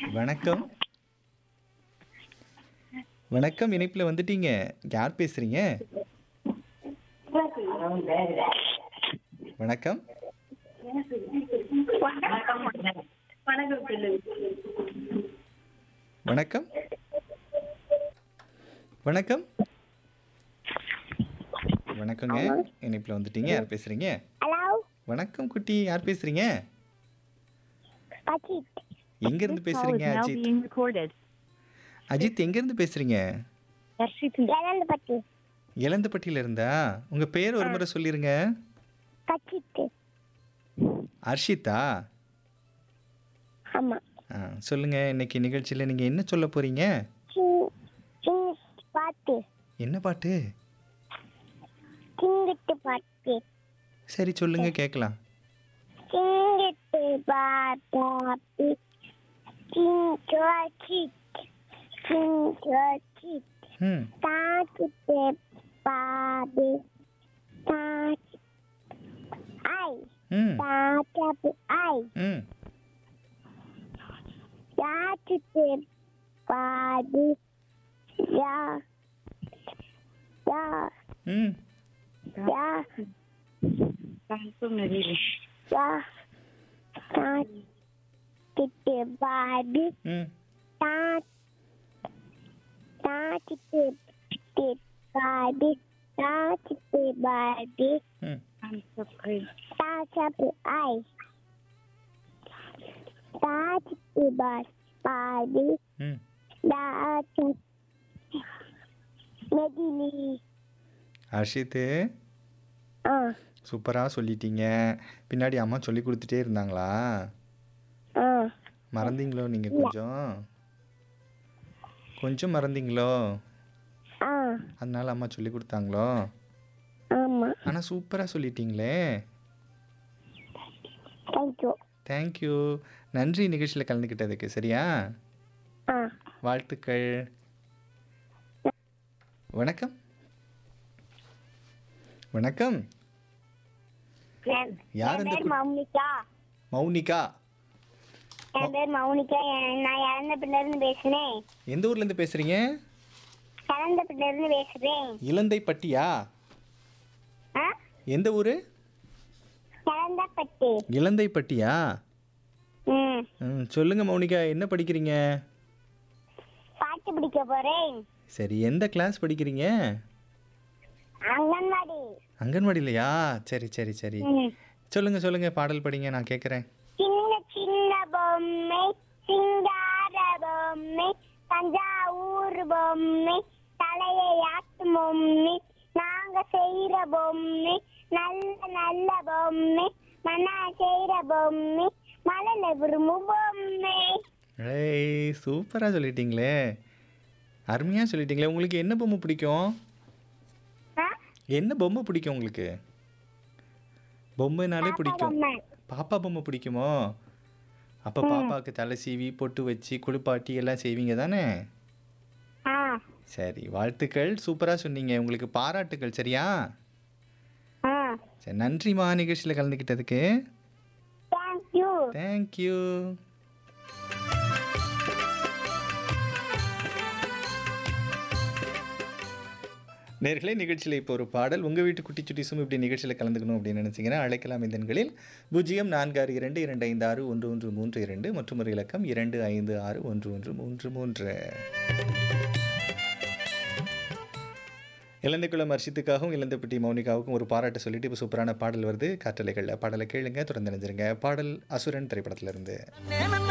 வணக்கம் வணக்கம் இணைப்பில் வந்துட்டீங்க யார் பேசுறீங்க வணக்கம் வணக்கம் சொல்லு வணக்கம் வணக்கம் வணக்கங்க இணைப்பில் வந்துட்டீங்க யார் பேசுறீங்க ஹலோ வணக்கம் குட்டி யார் பேசுறீங்க அஜித் எங்க இருந்து பேசுறீங்க now Ajith being recorded. Ajith எங்க இருந்து பேசுறீங்க இழந்து பட்டு இளந்தப்பட்டியில இருந்தா உங்க பேர் ஒரு முறை சொல்லிருங்க கச்சித்து அர்ஷிதா ஆமா ஆ, சொல்லுங்க இன்னைக்கு நிகழ்ச்சியில நீங்க என்ன சொல்ல போறீங்க சிங் சிங் பாட்டு என்ன பாட்டு சிங்கிட்டு பாட்டு சரி சொல்லுங்க கேட்கலாம் சிங்கிட்டு பாட்டாப்பி சிங்கோச்சித் சிங்கோச்சித் ம் தாக்கிட்டு பாடு தாக்கி ஐ ம் தாக்காப்பு ஐ ம் தாக்கிட்டு பாடு யா யா ம் யா யா தாக்கிட்டு பாடு ம் தா தாக்கிட்டு பாடு தாக்கிட்டு பாடு ம் தாக்காப்பு ஐ தாக்கிட்டு பாடு ம் தாக்க மெதினி அர்ஷித்து ஆ சூப்பராக சொல்லிட்டீங்க பின்னாடி அம்மா சொல்லி கொடுத்துட்டே இருந்தாங்களா ஆ மறந்தீங்களோ நீங்கள் கொஞ்சம் கொஞ்சம் மறந்தீங்களோ ஆ அதனால அம்மா சொல்லி கொடுத்தாங்களோ ஆமா ஆனால் சூப்பராக சொல்லிட்டீங்களே தேங்க்யூ தேங்க்யூ நன்றி நிகழ்ச்சியில் கலந்துக்கிட்டதுக்கு சரியா ஆ வாழ்த்துக்கள் வணக்கம் வணக்கம் யார் என் இந்த பேர் கு- மௌனிகா மௌனிகா என் பேர் மௌனிகா என் நான் இறந்தப்பிள்ள இருந்து பேசுறேன் எந்த ஊர்லேருந்து பேசுகிறீங்க இறந்தப்பிள்ள இருந்து பேசுறேன் இலந்தைப்பட்டியா ஆ எந்த ஊர் இறந்தப்பட்டு இலந்தைப்பட்டியா ம் ம் சொல்லுங்கள் மௌனிகா என்ன படிக்கிறீங்க பாட்டு பிடிக்க போறேன் சரி எந்த கிளாஸ் படிக்கிறீங்க அங்கன்வாடி அங்கன்வாடிலையா சரி சரி சரி ம். சொல்லுங்கள் சொல்லுங்கள் பாடல் படிங்க நான் கேட்குறேன் சின்ன சின்ன பொம்மை சிங்கார பொம்மை தஞ்சாவூர் பொம்மை தலையை ஆட்டும் பொம்மை நாங்க செய்யற பொம்மை நல்ல நல்ல பொம்மை மனா செய்யற பொம்மை மலையில விரும்பும் பொம்மை ஏய் சூப்பராக சொல்லிட்டீங்களே அருமையாக சொல்லிட்டீங்களே உங்களுக்கு என்ன பொம்மை பிடிக்கும் ஆ? என்ன பொம்மை பிடிக்கும் உங்களுக்கு பொம்மைனாலே பிடிக்கும் பொம்மை பாப்பா பொம்மை பிடிக்குமோ அப்போ பாப்பாவுக்கு தலை சீவி பொட்டு வச்சு குளிப்பாட்டி எல்லாம் செய்வீங்க தானே ஆ சரி வாழ்த்துக்கள் சூப்பராக சொன்னீங்க உங்களுக்கு பாராட்டுக்கள் சரியா ஆ சரி நன்றிம்மா நிகழ்ச்சியில் கலந்துக்கிட்டதுக்கு தேங்க்யூ தேங்க்யூ நேர்களே நிகழ்ச்சியில் இப்போ ஒரு பாடல் உங்கள் வீட்டு குட்டி சுட்டிசும் இப்படி நிகழ்ச்சியில் கலந்துக்கணும் அப்படின்னு நினச்சிங்கன்னா அழைக்கலாம் இந்த எண்களில் பூஜ்ஜியம் நான்கு ஆறு இரண்டு இரண்டு ஐந்து ஆறு ஒன்று ஒன்று மூன்று இரண்டு மற்றும் ஒரு இலக்கம் இரண்டு ஐந்து ஆறு ஒன்று ஒன்று மூன்று மூன்று இளந்தைக்குளம் அர்ஷித்துக்காகவும் இளந்தப்பட்டி மௌனிகாவுக்கும் ஒரு பாராட்டு சொல்லிட்டு இப்போ சூப்பரான பாடல் வருது காற்றலைகளில் பாடலை கேளுங்க தொடர்ந்து நினைஞ்சிருங்க பாடல் அசுரன் திரைப்படத்திலிருந்து நேன